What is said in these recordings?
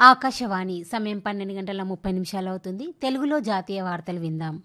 ఆకాశవాణి సమయం పన్నెండు గంటల ముప్పై నిమిషాలు అవుతుంది తెలుగులో జాతీయ వార్తలు విందాం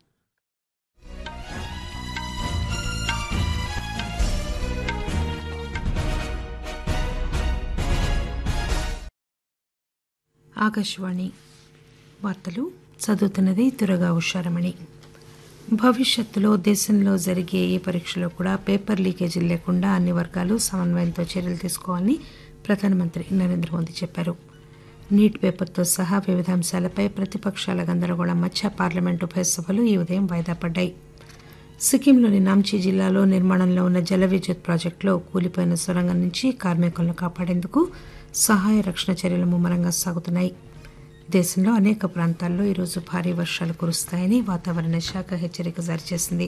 ఆకాశవాణి వార్తలు చదువుతున్నది దురగా ఉషారమణి భవిష్యత్తులో దేశంలో జరిగే ఏ పరీక్షలో కూడా పేపర్ లీకేజీలు లేకుండా అన్ని వర్గాలు సమన్వయంతో చర్యలు తీసుకోవాలని ప్రధానమంత్రి నరేంద్ర మోదీ చెప్పారు నీట్ పేపర్తో సహా వివిధ అంశాలపై ప్రతిపక్షాల గందరగోళం మధ్య పార్లమెంటు ఉభయ సభలు ఈ ఉదయం వాయిదా పడ్డాయి సిక్కింలోని నాంచీ జిల్లాలో నిర్మాణంలో ఉన్న జల విద్యుత్ ప్రాజెక్టులో కూలిపోయిన సొరంగం నుంచి కార్మికులను కాపాడేందుకు సహాయ రక్షణ చర్యలు ముమ్మరంగా సాగుతున్నాయి దేశంలో అనేక ప్రాంతాల్లో ఈరోజు భారీ వర్షాలు కురుస్తాయని వాతావరణ శాఖ హెచ్చరిక జారీ చేసింది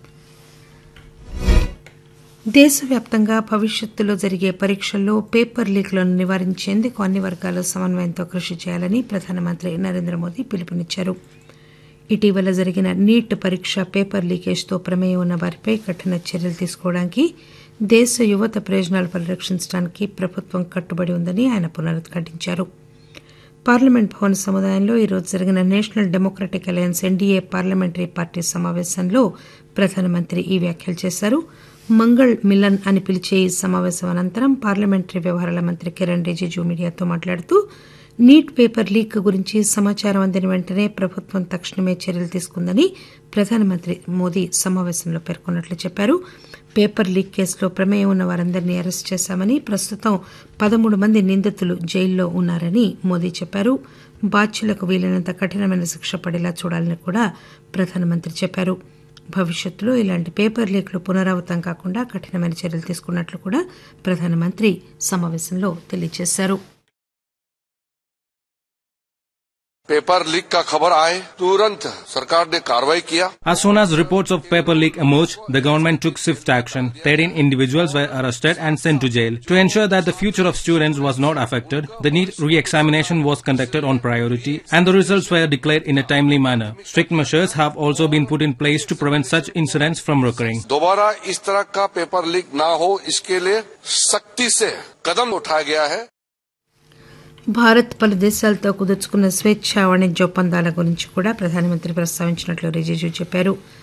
దేశవ్యాప్తంగా భవిష్యత్తులో జరిగే పరీక్షల్లో పేపర్ లీక్లను నివారించేందుకు అన్ని వర్గాలు సమన్వయంతో కృషి చేయాలని ప్రధానమంత్రి నరేంద్ర మోదీ పిలుపునిచ్చారు ఇటీవల జరిగిన నీట్ పరీక్ష పేపర్ లీకేజ్తో ప్రమేయం ఉన్న వారిపై కఠిన చర్యలు తీసుకోవడానికి దేశ యువత ప్రయోజనాలు పరిరక్షించడానికి ప్రభుత్వం కట్టుబడి ఉందని ఆయన పునరుద్ఘాటించారు పార్లమెంట్ భవన్ సముదాయంలో ఈరోజు జరిగిన National Democratic Alliance NDA parliamentary party సమావేశంలో ప్రధానమంత్రి ఈ వ్యాఖ్యలు చేశారు మంగళ్ మిలన్ అని పిలిచే ఈ సమావేశం అనంతరం పార్లమెంటరీ వ్యవహారాల మంత్రి కిరణ్ రిజిజు మీడియాతో మాట్లాడుతూ నీట్ పేపర్ లీక్ గురించి సమాచారం అందిన వెంటనే ప్రభుత్వం తక్షణమే చర్యలు తీసుకుందని ప్రధానమంత్రి మోదీ సమావేశంలో పేర్కొన్నట్లు చెప్పారు పేపర్ లీక్ కేసులో ప్రమేయం ఉన్న వారందరినీ అరెస్ట్ చేశామని ప్రస్తుతం పదమూడు మంది నిందితులు జైల్లో ఉన్నారని మోదీ చెప్పారు బాధ్యులకు వీలైనంత కఠినమైన శిక్ష పడేలా చూడాలని కూడా ప్రధానమంత్రి చెప్పారు భవిష్యత్తులో ఇలాంటి పేపర్ లీక్లు పునరావృతం కాకుండా కఠినమైన చర్యలు తీసుకున్నట్లు కూడా ప్రధానమంత్రి సమావేశంలో తెలియజేశారు पेपर लीक का खबर आए तुरंत सरकार ने कार्रवाई किया As soon as reports of paper leak emerged, the government took swift action. 13 individuals were arrested and sent to jail. To ensure that the future of students was not affected, the NEET re-examination was conducted on priority and the results were declared in a timely manner. Strict measures have also been put in place to prevent such incidents from recurring. दोबारा इस तरह का paper leak ना हो इसके लिए सख्ती से कदम उठाया गया है భారత్ పలు దేశాలతో కుదుర్చుకున్న స్వేచ్ఛా వాణిజ్య ఒప్పందాల గురించి కూడా ప్రధానమంత్రి ప్రస్తావించినట్లు రిజిజు చెప్పారు